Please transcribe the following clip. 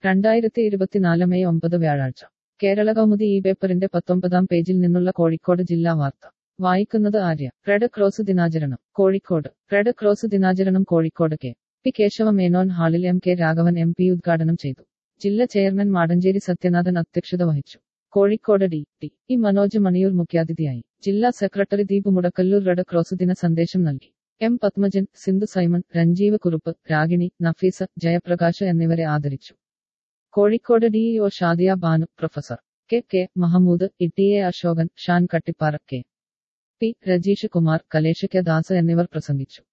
രണ്ടായിരത്തി ഇരുപത്തിനാല് മെയ് ഒമ്പത് വ്യാഴാഴ്ച കേരള കൗമുദി ഈ പേപ്പറിന്റെ പത്തൊമ്പതാം പേജിൽ നിന്നുള്ള കോഴിക്കോട് ജില്ലാ വാർത്ത വായിക്കുന്നത് ആര്യ റെഡ് ക്രോസ് ദിനാചരണം കോഴിക്കോട് റെഡ് ക്രോസ് ദിനാചരണം കോഴിക്കോട് കെ പി കേശവ മേനോൻ ഹാളിൽ M K Raghavan M P ഉദ്ഘാടനം ചെയ്തു ജില്ലാ ചെയർമാൻ മാടഞ്ചേരി സത്യനാഥൻ അധ്യക്ഷത വഹിച്ചു Kozhikode D T E Manoj Maniyoor മുഖ്യാതിഥിയായി ജില്ലാ secretary Deep Mudakkalloor red cross ദിന സന്ദേശം നൽകി എം പത്മജൻ സിന്ധു സൈമൺ രഞ്ജീവ് കുറുപ്പ് രാഗിണി നഫീസ ജയപ്രകാശ് എന്നിവരെ ആദരിച്ചു Kozhikode DEO Shadiya Banu professor K K Mahammood E A Ashokan Shan Kattippara K P Rajeesh Kumar Kalesh K Das എന്നിവർ പ്രസംഗിച്ചു